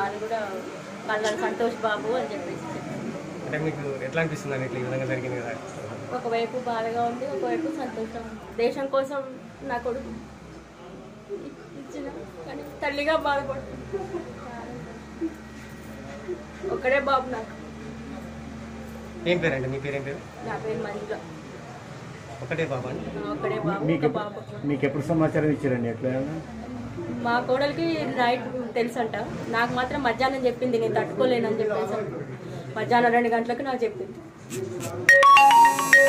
వాళ్ళు కూడా కళ్ళ సంతోష్ బాబు అని చెప్పేసి చెప్పారు అంటే మీకు ఎట్లా అనిపిస్తుంది అని ఇట్లా ఈ విధంగా జరిగింది కదా ఒకవైపు బాధగా ఉంది ఒకవైపు సంతోషం దేశం కోసం నా కొడుకు ఇ- ఇచ్చిన కానీ తల్లిగా బాధపడుతుంది ఒక్కడే బాబు నాకు ఏం పేరండి మీ పేరు ఏం పేరు నా పేరు మంజుల ఒకటే బాబా అండి నా ఒక్కడే బాబు మీకు ఒక బాబు మీకు ఎప్పుడు సమాచారం ఇచ్చారండి ఎట్లా మా కోడలికి నైట్ తెలుసంట నాకు మాత్రం మధ్యాహ్నం చెప్పింది నేను తట్టుకోలేనని చెప్పేసి మధ్యాహ్నం రెండు గంటలకు నాకు చెప్పింది